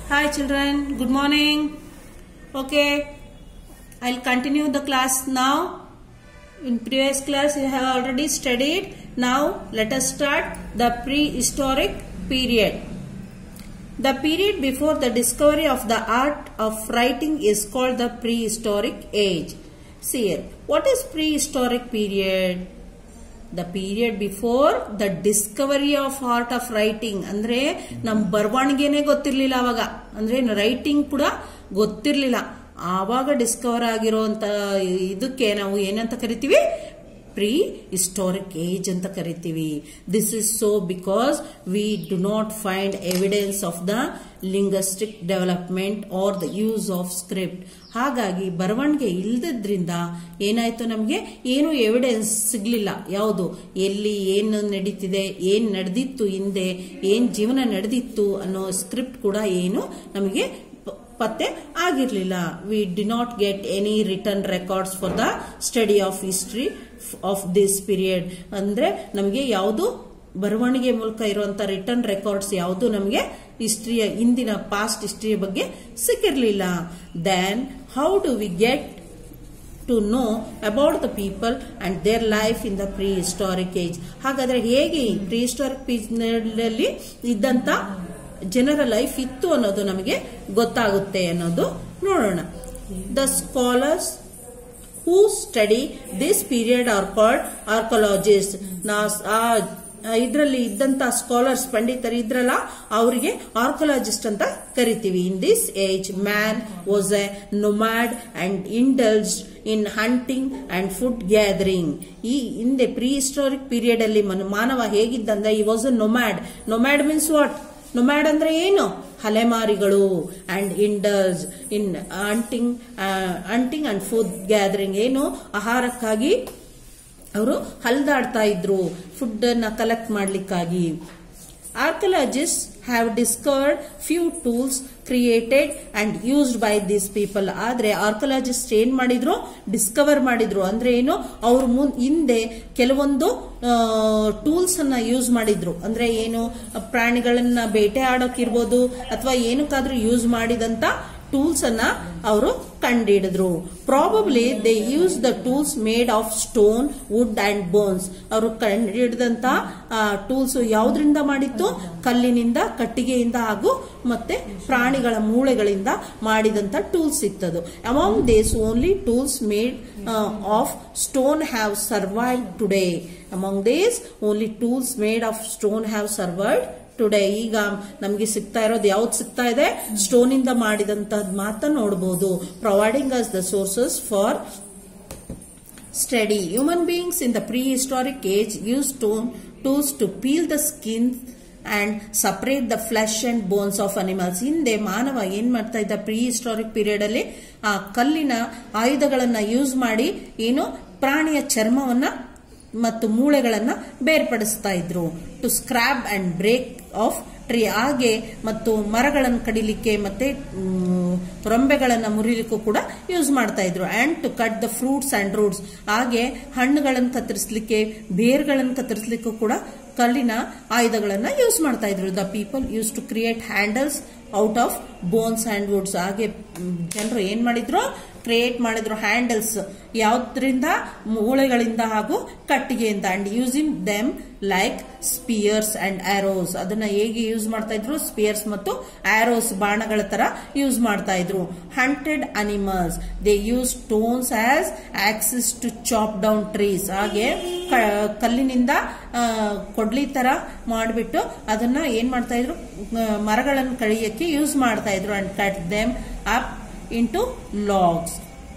Hi children, good morning. Okay, I'll continue the class now. In previous class you have already studied. Now let us start the prehistoric period. The period before the discovery of the art of writing is called the prehistoric age. See here, what is prehistoric period? The period before the discovery of art of writing ಅಂದ್ರೆ ನಮ್ ಬರವಣಿಗೆನೆ ಗೊತ್ತಿರ್ಲಿಲ್ಲ ಅವಾಗ ಅಂದ್ರೆ writing ಕೂಡ ಗೊತ್ತಿರ್ಲಿಲ್ಲ ಆವಾಗ Discover ಆಗಿರೋಂತ ಇದಕ್ಕೆ ನಾವು ಏನಂತ ಕರಿತೀವಿ ಪ್ರೀ ಹಿಸ್ಟಾರಿಕ್ ಏಜ್ ಅಂತ ಕರಿತೀವಿ this is so because we do not find evidence of the linguistic development or the use of script ಹಾಗಾಗಿ ಬರವಣಿಗೆ ಇಲ್ಲದ್ರಿಂದ ಏನಾಯ್ತು ನಮಗೆ ಏನು ಎವಿಡೆನ್ಸ್ ಸಿಗ್ಲಿಲ್ಲ ಯಾವುದು ಎಲ್ಲಿ ಏನು ನಡೀತಿದೆ ಏನ್ ನಡೆದಿತ್ತು ಹಿಂದೆ ಏನ್ ಜೀವನ ನಡೆದಿತ್ತು ಅನ್ನೋ ಸ್ಕ್ರಿಪ್ಟ್ ಕೂಡ ಏನು ನಮಗೆ ಪತ್ತೆ ಆಗಿರಲಿಲ್ಲ we did not get any written records for the study of history of this period ಅಂದ್ರೆ ನಮಗೆ ಯಾವುದು ಬರವಣಿಗೆ ಮೂಲಕ ಇರುವಂತ ರಿಟರ್ನ್ ರೆಕಾರ್ಡ್ಸ್ ಯಾವುದು ನಮಗೆ ಹಿಸ್ಟ್ರಿಯ ಇಂದಿನ ಪಾಸ್ಟ್ ಹಿಸ್ಟ್ರಿಯ ಬಗ್ಗೆ ಸಿಕ್ಕಿರಲಿಲ್ಲ then how do we get to know about the people and their life in the prehistoric age ಹಾಗಾದ್ರೆ ಹೇಗೆ ಪ್ರೀ ಹಿಸ್ಟಾರಿಕ್ ಪೀರಿಯಡ್ ಇದ್ದಂತ ಜನರ ಲೈಫ್ ಇತ್ತು ಅನ್ನೋದು ನಮಗೆ ಗೊತ್ತಾಗುತ್ತೆ ಅನ್ನೋದು ನೋಡೋಣ the scholars who study this period are called archaeologist ನಾ ಇದರಲ್ಲಿ ಇದ್ದಂತ ಸ್ಕಾಲರ್ಸ್ ಪಂಡಿತರು ಇದ್ರಲ್ಲ ಅವರಿಗೆ ಆರ್ಕೊಲಾಜಿಸ್ಟ್ ಅಂತ ಕರಿತೀವಿ in this age man was a nomad and indulged in hunting and food gathering ಈ ಹಿಂದೆ ಪ್ರೀ ಹಿಸ್ಟಾರಿಕ್ ಪೀರಿಯಡ್ ಅಲ್ಲಿ ಮಾನವ ಹೇಗಿದ್ದಂದ್ರೆ ಈ was a nomad nomad means what nomad ಅಂದ್ರೆ ಏನು ಅಲೆಮಾರಿಗಳು and indulged in hunting hunting and food gathering ಏನು ಆಹಾರಕ್ಕಾಗಿ ಅವರು ಹಲ್ದಾಡ್ತಾ ಇದ್ರು ಫುಡ್ ಅನ್ನ ಕಲೆಕ್ಟ್ ಮಾಡ್ಲಿಕ್ಕಾಗಿ archaeologist have discovered few tools created and used by these people ಆದ್ರೆ ಆರ್ಕಲಾಜಿಸ್ಟ್ ಏನ್ ಮಾಡಿದ್ರು ಡಿಸ್ಕವರ್ ಮಾಡಿದ್ರು ಅಂದ್ರೆ ಏನು ಅವ್ರು ಮುನ್ ಹಿಂದೆ ಕೆಲವೊಂದು ಟೂಲ್ಸ್ ಅನ್ನ ಯೂಸ್ ಮಾಡಿದ್ರು ಅಂದ್ರೆ ಏನು ಪ್ರಾಣಿಗಳನ್ನ ಬೇಟೆ ಆಡೋಕಿರ್ಬೋದು ಅಥವಾ ಏನಕ್ಕಾದ್ರೂ ಯೂಸ್ ಮಾಡಿದಂತ ಟೂಲ್ಸ್ ಅನ್ನ ಅವರು ಕಂಡಿಡಿದ್ರು probably they use the tools made of stone wood and bones ಅವರು ಕಂಡಿಡಿದಂತ ಟೂಲ್ಸ್ ಯಾವ್ದ್ರಿಂದ ಮಾಡಿತ್ತು ಕಲ್ಲಿನಿಂದ ಕಟ್ಟಿಗೆಯಿಂದ ಹಾಗೂ ಮತ್ತೆ ಪ್ರಾಣಿಗಳ ಮೂಳೆಗಳಿಂದ ಮಾಡಿದಂತ ಟೂಲ್ಸ್ ಇತ್ತದು among these only tools made of stone have survive today among these only tools made of stone have survived today ಈಗ ನಮಗೆ ಸಿಗ್ತಾ ಇರೋದು ಯಾವ್ದು ಸಿಗ್ತಾ ಇದೆ ಸ್ಟೋನ್ ಇಂದ ಮಾಡಿದಂತದ್ ಮಾತ್ರ ನೋಡಬಹುದು providing us the sources for study human beings in the prehistoric age use stone tools to peel the skin and separate the flesh and bones of animals ಹಿಂದೆ ಮಾನವ ಏನ್ ಮಾಡ್ತಾ ಇದ್ದ ಪ್ರೀ ಹಿಸ್ಟಾರಿಕ್ ಪೀರಿಯಡ್ ಅಲ್ಲಿ ಆ ಕಲ್ಲಿನ ಆಯುಧಗಳನ್ನ use ಮಾಡಿ ಏನು ಪ್ರಾಣಿಯ ಚರ್ಮವನ್ನ ಮತ್ತು ಮೂಳೆಗಳನ್ನ ಬೇರ್ಪಡಿಸ್ತಾ ಇದ್ರು to scrub and break off tree ಹಾಗೆ ಮತ್ತು ಮರಗಳನ್ನು ಕಡಿಲಿಕ್ಕೆ ಮತ್ತೆ ರೊಂಬೆಗಳನ್ನು ಮುರಿಲಿಕ್ಕೂ ಕೂಡ ಯೂಸ್ ಮಾಡ್ತಾ ಇದ್ರು and to cut the fruits and roots ಹಾಗೆ ಹಣ್ಣುಗಳನ್ನು ಕತ್ತರಿಸಲಿಕ್ಕೆ ಬೇರ್ಗಳನ್ನು ಕತ್ತರಿಸಲಿಕ್ಕೂ ಕೂಡ ಕಲ್ಲಿನ ಆಯುಧಗಳನ್ನ ಯೂಸ್ ಮಾಡ್ತಾ ಇದ್ರು the people use to create handles out of bones and woods ಹಾಗೆ ಜನರು ಏನ್ ಮಾಡಿದ್ರು ಕ್ರಿಯೇಟ್ ಮಾಡಿದ್ರು ಹ್ಯಾಂಡಲ್ಸ್ ಯಾವ್ದ್ರಿಂದ ಮೂಳೆಗಳಿಂದ ಹಾಗೂ ಕಟ್ಟಿಗೆಯಿಂದ and using them like spears and arrows ಅದನ್ನ ಹೇಗೆ ಯೂಸ್ ಮಾಡ್ತಾ ಇದ್ರು ಸ್ಪಿಯರ್ಸ್ ಮತ್ತು ಆರೋಸ್ ಬಾಣಗಳ ತರ ಯೂಸ್ ಮಾಡ್ತಾ ಇದ್ರು hunted animals they use stones as axes to chop down trees ಹಾಗೆ ಕಲ್ಲಿನಿಂದ ಕೊಡ್ಲಿ ತರ ಮಾಡಿಬಿಟ್ಟು ಅದನ್ನ ಏನ್ ಮಾಡ್ತಾ ಇದ್ರು ಮರಗಳನ್ನು ಕಡಿಯಕ್ಕೆ ಯೂಸ್ ಮಾಡ್ತಾ ಇದ್ರು and cut them up into logs.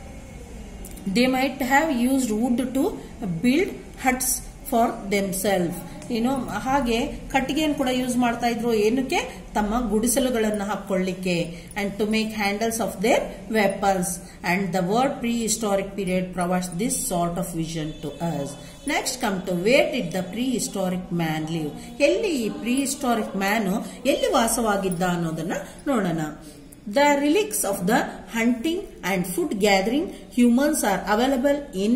They might have used wood to build huts for themselves. ಏನು ಹಾಗೆ ಕಟ್ಟಿಗೆಯನ್ನು ಕೂಡ ಯೂಸ್ ಮಾಡ್ತಾ ಇದ್ರು ಏನಕ್ಕೆ ತಮ್ಮ ಗುಡಿಸಲುಗಳನ್ನು ಹಾಕೊಳ್ಳಿಕ್ಕೆ and to make handles of their weapons and the word prehistoric period provides this sort of vision to us next come to where did the prehistoric man live ಎಲ್ಲಿ ಈ pre prehistoric man ಎಲ್ಲಿ ವಾಸವಾಗಿದ್ದ ಅನ್ನೋದನ್ನ ನೋಡೋಣ The relics of the hunting and food gathering humans are available in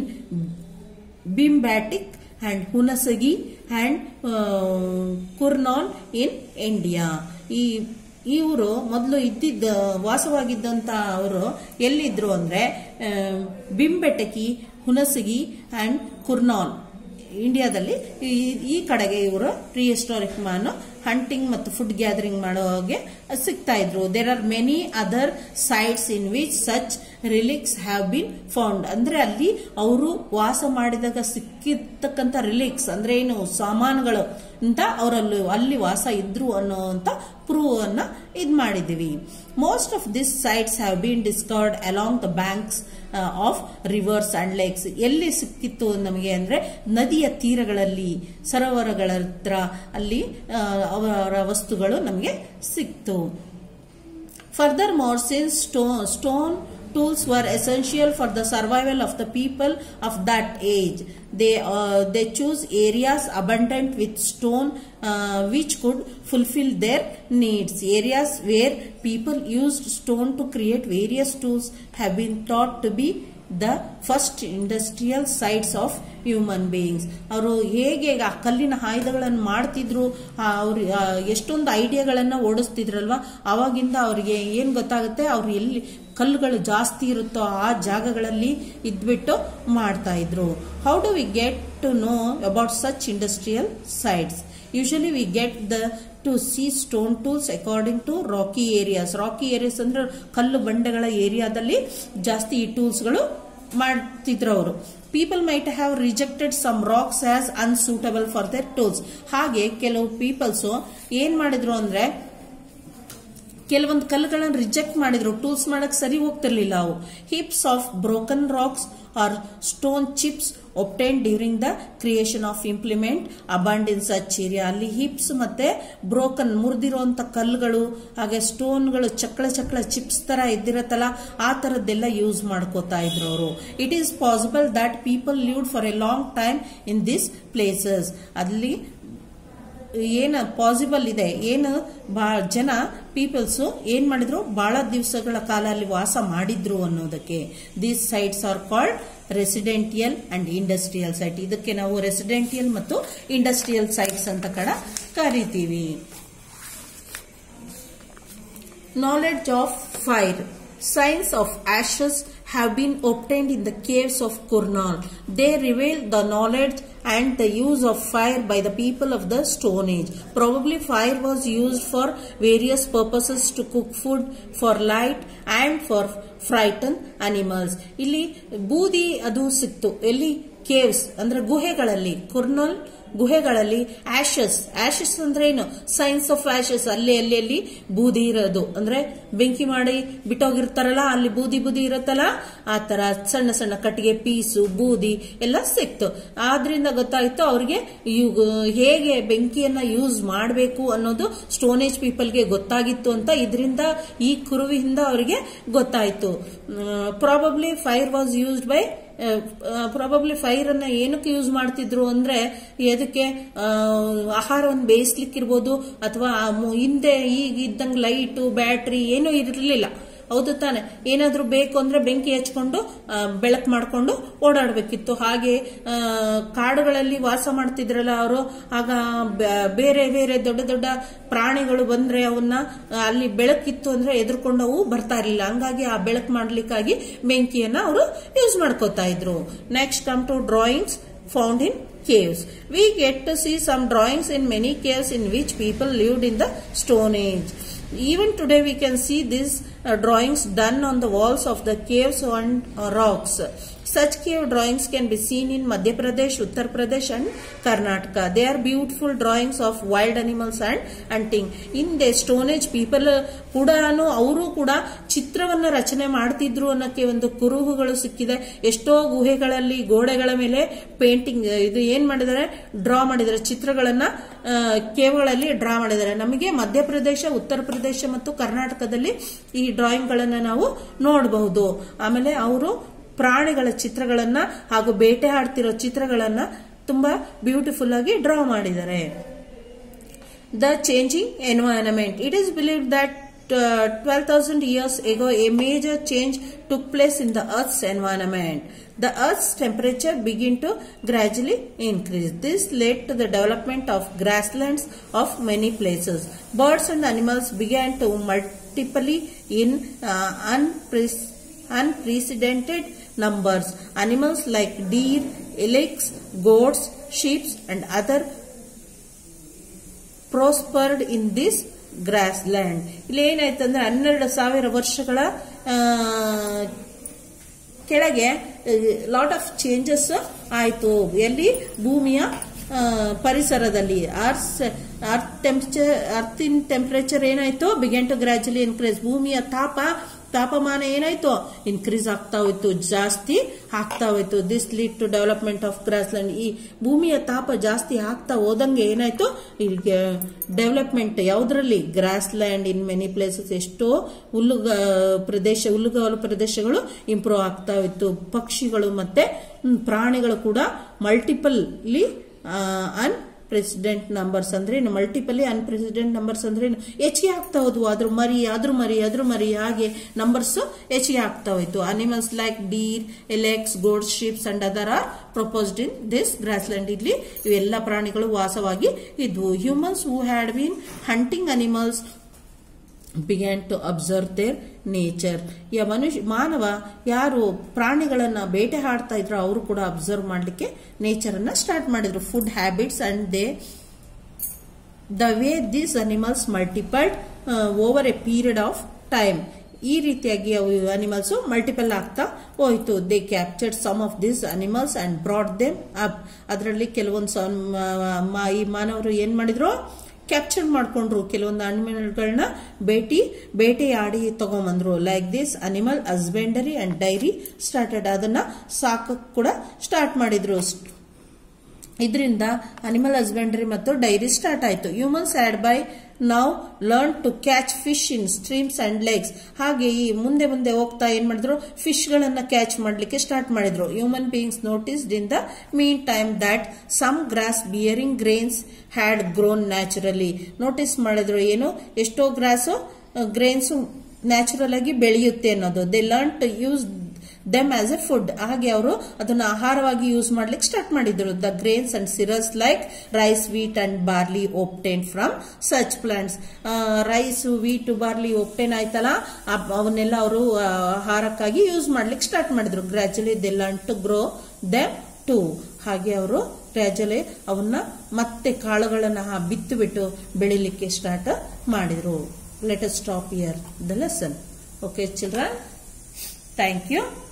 Bimbatic and Hunasagi and uh, Kurnon in India. ಈ ಇವರು ಮೊದಲು ಇದ್ದಿದ್ದ ವಾಸವಾಗಿದ್ದಂತ ಅವರು ಎಲ್ಲಿದ್ರು ಅಂದ್ರೆ ಆ, ಬಿಂಬೆಟಕಿ ಹುಣಸಗಿ ಅಂಡ್ ಕುರ್ನಾಲ್ ಇಂಡಿಯಾದಲ್ಲಿ ಈ- ಈ ಕಡೆಗೆ ಇವರು ಪ್ರೀ ಹಿಸ್ಟಾರಿಕ್ ಮ್ಯಾನ್ ಹಂಟಿಂಗ್ ಮತ್ತು ಫುಡ್ ಗ್ಯಾದರಿಂಗ್ ಮಾಡೋ ಹಾಗೆ ಸಿಗ್ತಾ ಇದ್ರು there are many other sites in which such relics have been found ಅಂದ್ರೆ ಅಲ್ಲಿ ಅವರು ವಾಸ ಮಾಡಿದಾಗ ಸಿಕ್ಕಿರ್ತಕ್ಕಂಥ ರಿಲಿಕ್ಸ್ ಅಂದ್ರೆ ಏನು ಸಾಮಾನುಗಳು ಅಂತ ಅವರಲ್ಲಿ ಅಲ್ಲಿ ವಾಸ ಇದ್ರು ಅನ್ನೋಂತ ಪ್ರೂವ್ ಅನ್ನ ಇದ್ ಮಾಡಿದೀವಿ most of this sites have been discovered along the banks of rivers and lakes ಎಲ್ಲಿ ಸಿಕ್ಕಿತ್ತು ನಮಗೆ ಅಂದ್ರೆ ನದಿಯ ತೀರಗಳಲ್ಲಿ ಸರೋವರಗಳ ಹತ್ರ ಅಲ್ಲಿ ಆ, ಅವರ ವಸ್ತುಗಳು ನಮಗೆ ಸಿಕ್ತು Furthermore, since stone, stone tools were essential for the survival of the people of that age, they uh, they choose areas abundant with stone uh, which could fulfill their needs. Areas where people used stone to create various tools have been thought to be the first industrial sites of human beings ಅವರು ಹೇಗೆ ಆ ಕಲ್ಲಿನ ಆಯುಧಗಳನ್ನು ಮಾಡ್ತಿದ್ರು ಅವ್ರು ಎಷ್ಟೊಂದು ಐಡಿಯಾಗಳನ್ನ ಓಡಿಸ್ತಿದ್ರಲ್ವಾ ಅವಾಗಿಂದ ಅವ್ರಿಗೆ ಏನ್ ಗೊತ್ತಾಗುತ್ತೆ ಅವ್ರು ಎಲ್ಲಿ ಕಲ್ಲುಗಳು ಜಾಸ್ತಿ ಇರುತ್ತೋ ಆ ಜಾಗಗಳಲ್ಲಿ ಇದ್ಬಿಟ್ಟು ಮಾಡ್ತಾ ಇದ್ರು how do we get to know about such industrial sites usually we get the to see stone tools according to rocky areas rocky areas ಅಂದ್ರೆ ಕಲ್ಲು ಬಂಡೆಗಳ ಏರಿಯಾದಲ್ಲಿ ಜಾಸ್ತಿ ಈ ಟೂಲ್ಸ್ಗಳು ಮಾಡ್ತಿದ್ರು ಅವರು people might have rejected some rocks as unsuitable for their tools ಹಾಗೆ ಕೆಲವು ಪೀಪಲ್ಸ್ ಏನ್ ಮಾಡಿದ್ರು ಅಂದ್ರೆ ಕೆಲವೊಂದು ಕಲ್ಲುಗಳನ್ನು ರಿಜೆಕ್ಟ್ ಮಾಡಿದ್ರು ಟೂಲ್ಸ್ ಮಾಡಕ್ ಸರಿ ಹೋಗ್ತಿರ್ಲಿಲ್ಲ ಅವು chips of broken rocks or stone chips obtain during the creation of implement abound in such area ಅಲ್ಲಿ ಹಿಪ್ಸ್ ಮತ್ತೆ ಬ್ರೋಕನ್ ಮುರಿದಿರುವಂತ ಕಲ್ಲುಗಳು ಹಾಗೆ ಸ್ಟೋನ್ಗಳು ಚಕ್ಕಳ ಚಕ್ಕಳ ಚಿಪ್ಸ್ ತರ ಇದ್ದಿರತ್ತಲ್ಲ ಆ ತರದ್ದೆಲ್ಲ ಯೂಸ್ ಮಾಡ್ಕೋತಾ ಇದ್ರು ಅವರು it is possible that people lived for a long time in this places ಅಲ್ಲಿ ಏನು ಪಾಸಿಬಲ್ ಇದೆ ಏನು ಬಾ ಜನ ಪೀಪಲ್ಸ್ ಏನ್ ಮಾಡಿದ್ರು ಬಹಳ ದಿವಸಗಳ ಕಾಲ ಅಲ್ಲಿ ವಾಸ ಮಾಡಿದ್ರು ಅನ್ನೋದಕ್ಕೆ these sites are called residential and industrial site ಇದಕ್ಕೆ ನಾವು ರೆಸಿಡೆಂಟಿಯಲ್ ಮತ್ತು ಇಂಡಸ್ಟ್ರಿಯಲ್ ಸೈಟ್ಸ್ ಅಂತ ಕಡ ಕರಿತೀವಿ Knowledge of fire. Signs of ashes have been obtained in the caves of Kurnal. They reveal the knowledge and the use of fire by the people of the Stone Age. Probably fire was used for various purposes to cook food, for light and for frighten animals. ಇಲ್ಲಿ ಬೂದಿ ಅದು ಸಿಕ್ತು ಎಲ್ಲಿ caves ಅಂದ್ರೆ ಗುಹೆಗಳಲ್ಲಿ ಕುರ್ನಲ್ ಗುಹೆಗಳಲ್ಲಿ ashes ashes ಅಂದ್ರೆ ಏನು science of ashes ಅಲ್ಲಿ ಅಲ್ಲಿ ಅಲ್ಲಿ ಬೂದಿ ಇರೋದು ಅಂದ್ರೆ ಬೆಂಕಿ ಮಾಡಿ ಬಿಟ್ಟೋಗಿರ್ತಾರಲ್ಲ ಅಲ್ಲಿ ಬೂದಿ ಬೂದಿ ಇರುತ್ತಲ್ಲ ಆ ತರ ಸಣ್ಣ ಸಣ್ಣ ಕಟ್ಟಿಗೆ ಪೀಸು ಬೂದಿ ಎಲ್ಲ ಸಿಕ್ತು ಆದ್ರಿಂದ ಗೊತ್ತಾಯ್ತು ಅವ್ರಿಗೆ ಇವ್- ಹೇಗೆ ಬೆಂಕಿಯನ್ನ ಯೂಸ್ ಮಾಡಬೇಕು ಅನ್ನೋದು ಸ್ಟೋನೇಜ್ ಪೀಪಲ್ಗೆ ಗೊತ್ತಾಗಿತ್ತು ಅಂತ ಇದರಿಂದ ಈ ಕುರುವಿಯಿಂದ ಅವರಿಗೆ ಗೊತ್ತಾಯ್ತು probably fire was used by probably fire ಅನ್ನ ಏನಕ್ಕೆ ಯೂಸ್ ಮಾಡ್ತಿದ್ರು ಅಂದ್ರೆ ಎದಕ್ಕೆ ಆ, ಆಹಾರವನ್ನು ಬೇಯಿಸ್ಲಿಕ್ಕಿರ್ಬೋದು ಅಥವಾ ಆ ಮು- ಹಿಂದೆ ಈಗ ಇದ್ದಂಗೆ ಲೈಟು ಬ್ಯಾಟ್ರಿ ಏನೂ ಇರಲಿಲ್ಲ ಹೌದು ತಾನೆ ಏನಾದ್ರೂ ಬೇಕು ಅಂದ್ರೆ ಬೆಂಕಿ ಹಚ್ಕೊಂಡು ಬೆಳಕು ಮಾಡ್ಕೊಂಡು ಓಡಾಡಬೇಕಿತ್ತು ಹಾಗೆ ಆ, ಕಾಡುಗಳಲ್ಲಿ ವಾಸ ಮಾಡ್ತಿದ್ರಲ್ಲ ಅವರು ಆಗ ಬ- ಬೇರೆ ಬೇರೆ ದೊಡ್ಡ ದೊಡ್ಡ ಪ್ರಾಣಿಗಳು ಬಂದ್ರೆ ಅವನ್ನ ಆ, ಅಲ್ಲಿ ಬೆಳಕಿತ್ತು ಅಂದ್ರೆ ಎದುರ್ಕೊಂಡು ಅವು ಬರ್ತಾ ಇರಲಿಲ್ಲ ಹಂಗಾಗಿ ಆ ಬೆಳಕು ಮಾಡ್ಲಿಕ್ಕಾಗಿ ಬೆಂಕಿಯನ್ನ ಅವರು ಯೂಸ್ ಮಾಡ್ಕೋತಾ ಇದ್ರು next come to drawings found in caves. We get to see some drawings in many caves in which people lived in the Stone Age. Even today we can see these uh, drawings done on the walls of the caves and uh, rocks. Such cave drawings can be seen in Madhya Pradesh, Uttar Pradesh and Karnataka. They are beautiful drawings of wild animals and hunting. In the Stone Age people ಕೂಡ ಅವರು ಕೂಡ ಚಿತ್ರವನ್ನ ರಚನೆ ಮಾಡ್ತಿದ್ರು ಅನ್ನೋಕ್ಕೆ ಒಂದು ಕುರುಹುಗಳು ಸಿಕ್ಕಿದೆ ಎಷ್ಟೋ ಗುಹೆಗಳಲ್ಲಿ ಗೋಡೆಗಳ ಮೇಲೆ ಪೇಂಟಿಂಗ್ ಇದು ಏನ್ ಮಾಡಿದ್ದಾರೆ ಡ್ರಾ ಮಾಡಿದ್ದಾರೆ ಚಿತ್ರಗಳನ್ನ ಆ, ಕೇವ್ಗಳಲ್ಲಿ ಡ್ರಾ ಮಾಡಿದ್ದಾರೆ ನಮಗೆ ಮಧ್ಯಪ್ರದೇಶ ಉತ್ತರ ಪ್ರದೇಶ ಮತ್ತು ಕರ್ನಾಟಕದಲ್ಲಿ ಈ ಡ್ರಾಯಿಂಗ್ ಗಳನ್ನ ನಾವು ನೋಡಬಹುದು ಆಮೇಲೆ ಅವರು ಪ್ರಾಣಿಗಳ ಚಿತ್ರಗಳನ್ನ ಹಾಗೂ ಬೇಟೆ ಆಡ್ತಿರೋ ಚಿತ್ರಗಳನ್ನ ತುಂಬಾ ಬ್ಯೂಟಿಫುಲ್ ಆಗಿ ಡ್ರಾ ಮಾಡಿದ್ದಾರೆ the changing environment. It is believed that 12,000 years ago, a major change took place in the Earth's environment. The Earth's temperature began to gradually increase. This led to the development of grasslands of many places. Birds and animals began to multiply in uh, unpre- unprecedented numbers. Animals like deer, elks, goats, sheep, and other prospered in this grassland. ಇಲ್ಲಿ ಏನಾಯ್ತಂದ್ರೆ ಹನ್ನೆರಡು ಸಾವಿರ ವರ್ಷಗಳ ಆ, ಕೆಳಗೆ lot of changes ಆಯ್ತು ಎಲ್ಲಿ ಭೂಮಿಯ ಆ, ಪರಿಸರದಲ್ಲಿ as earth temperature earthen temperature ಏನಾಯ್ತು ಬಿಗೆನ್ ಟು ಗ್ರಾಜುಲಿ ಇನ್ಕ್ರೀಸ್ ಭೂಮಿಯ ತಾಪ ತಾಪಮಾನ ಏನಾಯ್ತು ಇನ್ಕ್ರೀಸ್ ಆಗ್ತಾ ಹೋಯ್ತು ಜಾಸ್ತಿ ಆಗ್ತಾ ಹೋಯ್ತು this lead to development of grassland ಈ ಭೂಮಿಯ ತಾಪ ಜಾಸ್ತಿ ಆಗ್ತಾ ಹೋದಂಗೆ ಏನಾಯ್ತು ಈಗ ಡೆವಲಪ್ಮೆಂಟ್ ಯಾವುದರಲ್ಲಿ ಗ್ರಾಸ್ಲ್ಯಾಂಡ್ ಇನ್ ಮೆನಿ ಪ್ಲೇಸಸ್ ಎಷ್ಟೋ ಹುಲ್ಲುಗ ಪ್ರದೇಶ ಹುಲ್ಲುಗಾವಲು ಪ್ರದೇಶಗಳು ಇಂಪ್ರೂವ್ ಆಗ್ತಾ ಹೋಯ್ತು ಪಕ್ಷಿಗಳು ಮತ್ತೆ ಹ್ಮ್, ಪ್ರಾಣಿಗಳು ಕೂಡ ಮಲ್ಟಿಪಲ್ಲಿ ಅನ್ ಪ್ರೆಸಿಡೆಂಟ್ ನಂಬರ್ಸ್ ಅಂದ್ರೆ ಮಲ್ಟಿಪಲಿ ಅನ್ಪ್ರೆಸಿಡೆಂಟ್ ನಂಬರ್ಸ್ ಅಂದ್ರೆ ಏನು? ಹೆಚ್ಚಿಗೆ ಆಗ್ತಾ ಹೋದ್ವು ಅದ್ರ ಮರಿ ಅದ್ರ ಮರಿ ಅದ್ರ ಮರಿ ಹಾಗೆ ನಂಬರ್ಸ್ ಹೆಚ್ಚಿಗೆ ಆಗ್ತಾ ಹೋಯ್ತು animals like deer elks goats sheeps and other are proposed in this grassland ಇಲ್ಲಿ ಇವೆಲ್ಲ ಪ್ರಾಣಿಗಳು ವಾಸವಾಗಿ ಇದ್ವು humans who had been hunting animals began to observe their nature ಯ ಮನುಷ್ಯ ಮಾನವ ಯಾರು ಪ್ರಾಣಿಗಳನ್ನ ಬೇಟೆ ಹಾಡ್ತಾ ಇದ್ರು ಅವರು ಕೂಡ ಅಬ್ಸರ್ವ್ ಮಾಡಲಿಕ್ಕೆ ನೇಚರ್ ಅನ್ನ ಸ್ಟಾರ್ಟ್ ಮಾಡಿದ್ರು food habits and they the way these animals multiplied over a period of time ಈ ರೀತಿಯಾಗಿ ಅವು ಅನಿಮಲ್ಸ್ ಮಲ್ಟಿಪಲ್ ಆಗ್ತಾ ಹೋಯ್ತು they captured some of this animals and brought them up ಅದರಲ್ಲಿ ಕೆಲವೊಂದು ಸಮ್- ಮ- ಈ ಮಾನವರು ಏನ್ ಮಾಡಿದ್ರು ಕ್ಯಾಪ್ಚರ್ ಮಾಡ್ಕೊಂಡ್ರು ಕೆಲವೊಂದು ಅನಿಮಲ್ಗಳನ್ನ ಭೇಟಿ ಬೇಟೆಯಾಡಿ ತಗೊಂಬಂದ್ರು like this animal husbandry and dairy started ಅದನ್ನ ಸಾಕಕ್ ಕೂಡ ಸ್ಟಾರ್ಟ್ ಮಾಡಿದ್ರು ಇದರಿಂದ ಅನಿಮಲ್ ಹಸ್ಬೆಂಡರಿ ಮತ್ತು ಡೈರಿ ಸ್ಟಾರ್ಟ್ ಆಯ್ತು ಹ್ಯೂಮನ್ಸ್ ಆಡ್ ಬೈ ನಾವು learn to catch fish in streams and lakes ಹಾಗೆ ಈ ಮುಂದೆ ಮುಂದೆ ಹೋಗ್ತಾ ಏನ್ ಮಾಡಿದ್ರು ಫಿಶ್ ಗಳನ್ನ ಕ್ಯಾಚ್ ಮಾಡ್ಲಿಕ್ಕೆ ಸ್ಟಾರ್ಟ್ ಮಾಡಿದ್ರು human beings noticed in the meantime that some grass bearing grains had grown naturally notice ಮಾಡಿದ್ರು ಏನು ಎಷ್ಟೋ ಗ್ರಾಸು ಗ್ರೇನ್ಸ್ ನ್ಯಾಚುರಲ್ ಆಗಿ ಬೆಳೆಯುತ್ತೆ ಅನ್ನೋದು they learn to use them as a food ಹಾಗೆ ಅವರು ಅದನ್ನ ಆಹಾರವಾಗಿ ಯೂಸ್ ಮಾಡ್ಲಿಕ್ಕೆ ಸ್ಟಾರ್ಟ್ ಮಾಡಿದ್ರು the grains and cereals like rice wheat and barley obtain from such plants rice wheat barley obtain ಆಯ್ತಲ್ಲ ಅವ್- ಅವನ್ನೆಲ್ಲ ಅವರು ಆಹಾರಕ್ಕಾಗಿ ಯೂಸ್ ಮಾಡ್ಲಿಕ್ಕೆ ಸ್ಟಾರ್ಟ್ ಮಾಡಿದ್ರು gradually they learn to grow them to ಹಾಗೆ ಅವರು ಗ್ರಾಜುಲಿ ಅವನ್ನ ಮತ್ತೆ ಕಾಳುಗಳನ್ನ ಹಾ- ಬಿತ್ತು ಬಿಟ್ಟು ಬೆಳಿಲಿಕ್ಕೆ ಸ್ಟಾರ್ಟ್ ಮಾಡಿದ್ರು let stop here the lesson okay children thank you